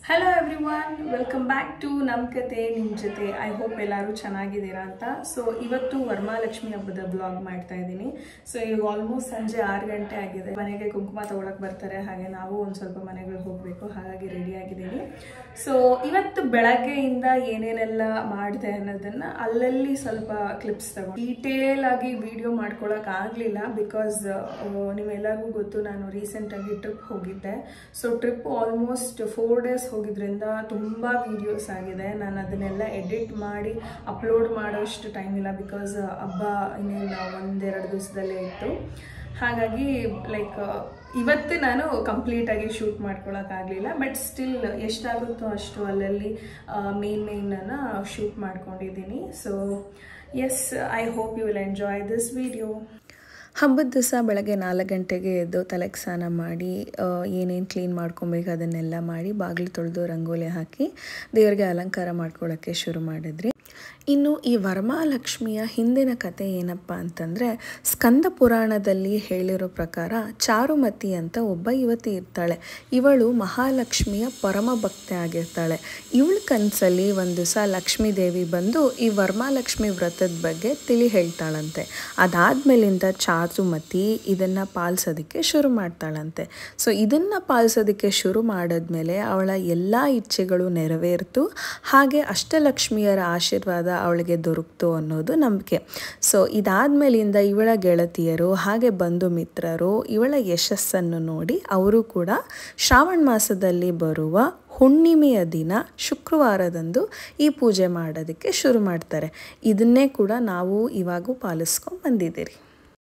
hello everyone welcome back to ನಮ್ಮ ಕತೆ ನಿಮ್ಮ ಜೊತೆ ಐ ಹೋಪ್ ಎಲ್ಲರೂ ಚೆನ್ನಾಗಿದ್ದೀರಾ ಅಂತ ಸೊ ಇವತ್ತು ವರಮಹಾಲಕ್ಷ್ಮಿ ಹಬ್ಬದ ಬ್ಲಾಗ್ ಮಾಡ್ತಾ ಇದ್ದೀನಿ ಸೊ ಈಗ ಆಲ್ಮೋಸ್ಟ್ ಸಂಜೆ ಆರು ಗಂಟೆ ಆಗಿದೆ ಮನೆಗೆ ಕುಂಕುಮ ತಗೊಳಕ್ ಬರ್ತಾರೆ ಹಾಗೆ ನಾವು ಒಂದು ಸ್ವಲ್ಪ ಮನೆಗಳಿಗೆ ಹೋಗಬೇಕು ಹಾಗಾಗಿ ರೆಡಿ ಆಗಿದ್ದೀನಿ ಸೊ ಇವತ್ತು ಬೆಳಗ್ಗೆಯಿಂದ ಏನೇನೆಲ್ಲ ಮಾಡಿದೆ ಅನ್ನೋದನ್ನ ಅಲ್ಲಲ್ಲಿ ಸ್ವಲ್ಪ ಕ್ಲಿಪ್ಸ್ ತಗೊಂಡು ಡೀಟೇಲ್ ಆಗಿ ವಿಡಿಯೋ ಮಾಡ್ಕೊಳಕ್ ಆಗಲಿಲ್ಲ ಬಿಕಾಸ್ ನೀವೆಲ್ಲರಿಗೂ ಗೊತ್ತು ನಾನು ರೀಸೆಂಟಾಗಿ ಟ್ರಿಪ್ ಹೋಗಿದ್ದೆ so trip almost four days ಹೋಗಿದ್ರಿಂದ ತುಂಬ ವೀಡಿಯೋಸ್ ಆಗಿದೆ ನಾನು ಅದನ್ನೆಲ್ಲ ಎಡಿಟ್ ಮಾಡಿ ಅಪ್ಲೋಡ್ ಮಾಡೋಷ್ಟು ಟೈಮ್ ಇಲ್ಲ ಬಿಕಾಸ್ ಹಬ್ಬ ಇನ್ನೇನು ಒಂದೆರಡು ದಿವಸದಲ್ಲೇ ಇತ್ತು ಹಾಗಾಗಿ ಲೈಕ್ ಇವತ್ತು ನಾನು ಕಂಪ್ಲೀಟಾಗಿ ಶೂಟ್ ಮಾಡ್ಕೊಳಕ್ಕಾಗಲಿಲ್ಲ ಬಟ್ ಸ್ಟಿಲ್ ಎಷ್ಟಾಗುತ್ತೋ ಅಷ್ಟು ಅಲ್ಲಲ್ಲಿ ಮೇನ್ ಮೇಯ್ನನ್ನು ಶೂಟ್ ಮಾಡ್ಕೊಂಡಿದ್ದೀನಿ so yes I hope you will enjoy this video ಹಬ್ಬದ ದಿವಸ ಬೆಳಗ್ಗೆ ನಾಲ್ಕು ಗಂಟೆಗೆ ಎದ್ದು ತಲೆಗೆ ಸ್ನಾನ ಮಾಡಿ ಏನೇನು ಕ್ಲೀನ್ ಮಾಡ್ಕೊಬೇಕು ಅದನ್ನೆಲ್ಲ ಮಾಡಿ ಬಾಗಿಲು ತೊಳೆದು ರಂಗೋಲಿ ಹಾಕಿ ದೇವರಿಗೆ ಅಲಂಕಾರ ಮಾಡ್ಕೊಳ್ಳೋಕ್ಕೆ ಶುರು ಮಾಡಿದ್ರಿ ಇನ್ನು ಈ ವರಮಹಾಲಕ್ಷ್ಮಿಯ ಹಿಂದಿನ ಕತೆ ಏನಪ್ಪ ಅಂತಂದರೆ ಸ್ಕಂದ ಪುರಾಣದಲ್ಲಿ ಹೇಳಿರೋ ಪ್ರಕಾರ ಚಾರುಮತಿ ಅಂತ ಒಬ್ಬ ಯುವತಿ ಇರ್ತಾಳೆ ಇವಳು ಮಹಾಲಕ್ಷ್ಮಿಯ ಪರಮ ಭಕ್ತೆ ಆಗಿರ್ತಾಳೆ ಇವಳ ಕನಸಲ್ಲಿ ಒಂದು ದಿವಸ ಲಕ್ಷ್ಮೀ ದೇವಿ ಬಂದು ಈ ವರಮಹಾಲಕ್ಷ್ಮಿ ವ್ರತದ ಬಗ್ಗೆ ತಿಳಿ ಹೇಳ್ತಾಳಂತೆ ಅದಾದ್ಮೇಲಿಂದ ಚಾರುಮತಿ ಇದನ್ನು ಪಾಲಿಸೋದಕ್ಕೆ ಶುರು ಮಾಡ್ತಾಳಂತೆ ಸೊ ಇದನ್ನು ಪಾಲಿಸೋದಕ್ಕೆ ಶುರು ಮಾಡಿದ್ಮೇಲೆ ಅವಳ ಎಲ್ಲ ಇಚ್ಛೆಗಳು ನೆರವೇರ್ತು ಹಾಗೆ ಅಷ್ಟಲಕ್ಷ್ಮಿಯರ ಆಶೀರ್ವಾದ ಅವಳಿಗೆ ದೊರಕ್ತು ಅನ್ನೋದು ನಂಬಿಕೆ ಸೊ ಇದಾದ್ಮೇಲಿಂದ ಇವಳ ಗೆಳತಿಯರು ಹಾಗೆ ಬಂಧು ಮಿತ್ರರು ಇವಳ ಯಶಸ್ಸನ್ನು ನೋಡಿ ಅವರು ಕೂಡ ಶ್ರಾವಣ ಮಾಸದಲ್ಲಿ ಬರುವ ಹುಣ್ಣಿಮೆಯ ದಿನ ಶುಕ್ರವಾರದಂದು ಈ ಪೂಜೆ ಮಾಡೋದಕ್ಕೆ ಶುರು ಮಾಡ್ತಾರೆ ಇದನ್ನೇ ಕೂಡ ನಾವು ಇವಾಗೂ ಪಾಲಿಸ್ಕೊಂಡು ಬಂದಿದ್ದೀರಿ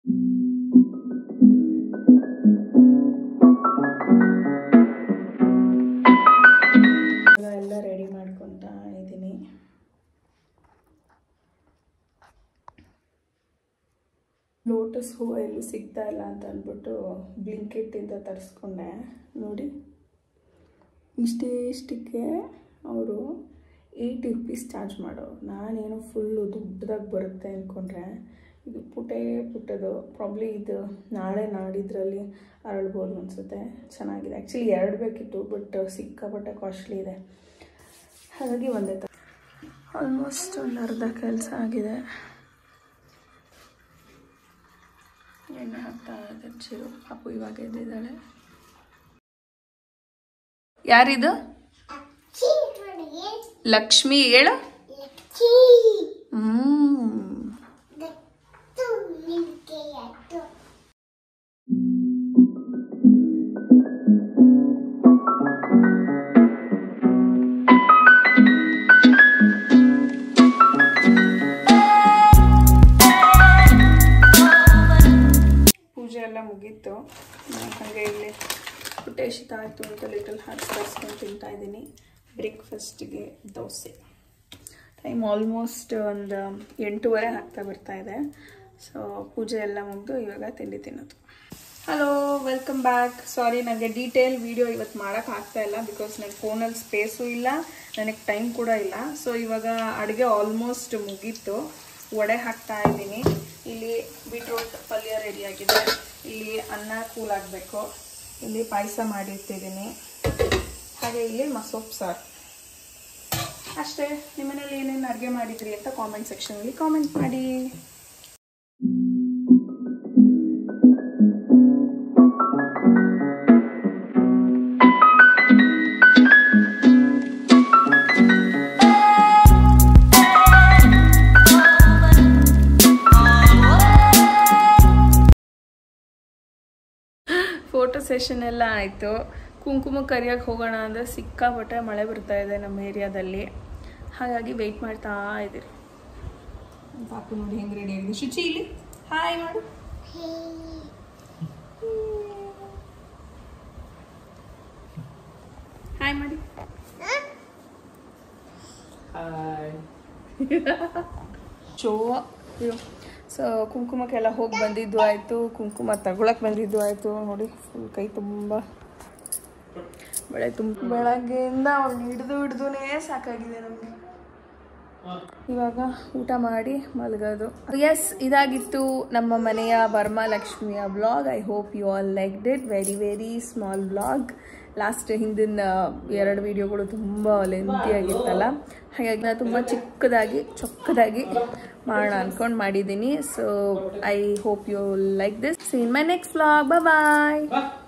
ಎಲ್ಲ ರೆಡಿ ಮಾಡ್ಕೊತಾ ಇದ್ದೀನಿ ಲೋಟಸ್ ಹೂವು ಎಲ್ಲೂ ಸಿಗ್ತಾ ಇಲ್ಲ ಅಂತ ಅಂದ್ಬಿಟ್ಟು ಬ್ಲಿಂಕೆಟ್ಟಿಂದ ತರಿಸ್ಕೊಂಡೆ ನೋಡಿ ಇಷ್ಟೇ ಇಷ್ಟಕ್ಕೆ ಅವರು ಏಯ್ಟಿ ರುಪೀಸ್ ಚಾರ್ಜ್ ಮಾಡೋರು ನಾನೇನೋ ಫುಲ್ಲು ದೊಡ್ಡದಾಗಿ ಬರುತ್ತೆ ಅಂದ್ಕೊಂಡ್ರೆ ಇದು ಪುಟೇ ಪುಟ್ಟದು ಪ್ರಾಬ್ಲಿ ಇದು ನಾಳೆ ನಾಡಿದ್ರಲ್ಲಿ ಅರಳ್ಬೋದು ಅನಿಸುತ್ತೆ ಚೆನ್ನಾಗಿದೆ ಆ್ಯಕ್ಚುಲಿ ಎರಡು ಬೇಕಿತ್ತು ಬಟ್ ಸಿಕ್ಕಾಪಟ್ಟೆ ಕಾಸ್ಟ್ಲಿ ಇದೆ ಹಾಗಾಗಿ ಒಂದೇ ತ ಆಲ್ಮೋಸ್ಟ್ ಒಂದು ಅರ್ಧ ಕೆಲಸ ಆಗಿದೆ ಎಣ್ಣೆ ಹಾಕ್ತಾ ಇದೆ ಚಿರು ಅಪ್ಪು ಇವಾಗ ಎದ್ದಿದ್ದಾಳೆ ಯಾರಿದು ಲಕ್ಷ್ಮಿ ಹೇಳು ಹ್ಮ್ ಪೂಜೆ ಎಲ್ಲ ಮುಗೀತು ಹಾಗೆ ಇಲ್ಲಿ ಹೊಟ್ಟೆ ಶೀತ ಆಯಿತು ಅಂತ ಲಿಟಲ್ ಹಾರ್ಟ್ ತರಿಸ್ಕೊಂಡು ತಿಂತಾ ಇದ್ದೀನಿ ಬ್ರೇಕ್ಫಾಸ್ಟಿಗೆ ದೋಸೆ ಟೈಮ್ ಆಲ್ಮೋಸ್ಟ್ ಒಂದು ಎಂಟೂವರೆ ಆಗ್ತಾ ಬರ್ತಾ ಇದೆ ಸೊ ಪೂಜೆ ಎಲ್ಲ ಮುಗಿದು ಇವಾಗ ತಿಂಡಿ ತಿನ್ನೋದು ಹಲೋ ವೆಲ್ಕಮ್ ಬ್ಯಾಕ್ ಸಾರಿ ನನಗೆ ಡೀಟೇಲ್ ವಿಡಿಯೋ ಇವತ್ತು ಮಾಡೋಕೆ ಆಗ್ತಾ ಇಲ್ಲ ಬಿಕಾಸ್ ನನಗೆ ಫೋನಲ್ಲಿ ಸ್ಪೇಸು ಇಲ್ಲ ನನಗೆ ಟೈಮ್ ಕೂಡ ಇಲ್ಲ ಸೊ ಇವಾಗ ಅಡುಗೆ ಆಲ್ಮೋಸ್ಟ್ ಮುಗೀತು ವಡೆ ಹಾಕ್ತಾ ಇದ್ದೀನಿ ಇಲ್ಲಿ ಬೀಟ್ರೂಟ್ ಪಲ್ಯ ರೆಡಿಯಾಗಿದೆ ಇಲ್ಲಿ ಅನ್ನ ಕೂಲ್ ಆಗಬೇಕು ಇಲ್ಲಿ ಪಾಯಸ ಮಾಡಿರ್ತಿದ್ದೀನಿ ಹಾಗೆ ಇಲ್ಲಿ ಮಸೊಪ್ಪು ಸಾರು ಅಷ್ಟೇ ನಿಮ್ಮನೇಲಿ ಏನೇನು ಅಡುಗೆ ಮಾಡಿದ್ರಿ ಅಂತ ಕಾಮೆಂಟ್ ಸೆಕ್ಷನಲ್ಲಿ ಕಾಮೆಂಟ್ ಮಾಡಿ ಫೋಟೋ ಸೆಷನ್ ಎಲ್ಲ ಆಯಿತು ಕುಂಕುಮ ಕರಿಯೋಕ್ಕೆ ಹೋಗೋಣ ಅಂದರೆ ಸಿಕ್ಕಾಪಟ್ಟೆ ಮಳೆ ಬರ್ತಾ ಇದೆ ನಮ್ಮ ಏರಿಯಾದಲ್ಲಿ ಹಾಗಾಗಿ ವೆಯ್ಟ್ ಮಾಡ್ತಾ ಇದ್ದೀರಿ ಪಾಪು ನೋಡಿ ಹೆಂಗೆ ರೆಡಿ ಆಗಿದೆ ಶುಚಿ ಇಲ್ಲಿ ಹಾಯ್ ಮಾಡು ಹಾಯ್ ಮಾಡಿ ಚೋ ಸೊ ಕುಂಕುಮಕ್ಕೆಲ್ಲ ಹೋಗಿ ಬಂದಿದ್ದು ಆಯಿತು ಕುಂಕುಮ ತಗೊಳಕ್ಕೆ ಬಂದಿದ್ದು ಆಯಿತು ನೋಡಿ ಫುಲ್ ಕೈ ತುಂಬ ಬೆಳೆ ತುಂಬ ಬೆಳಗ್ಗೆಯಿಂದ ಅವ್ನು ಹಿಡಿದು ಹಿಡ್ದುನೇ ಸಾಕಾಗಿದೆ ನಮಗೆ ಇವಾಗ ಊಟ ಮಾಡಿ ಮಲಗೋದು ಎಸ್ ಇದಾಗಿತ್ತು ನಮ್ಮ ಮನೆಯ ವರಮಹಾಲಕ್ಷ್ಮಿಯ blog I hope you all liked it very very small blog last ಹಿಂದಿನ ಎರಡು ವಿಡಿಯೋಗಳು ತುಂಬ ಲೆಂತಿ ಆಗಿತ್ತಲ್ಲ ಹಾಗಾಗಿ ನಾನು ತುಂಬ ಚಿಕ್ಕದಾಗಿ ಚೊಕ್ಕದಾಗಿ ಮಾಡೋಣ ಅನ್ಕೊಂಡು ಮಾಡಿದ್ದೀನಿ so I hope you like this see in my next vlog bye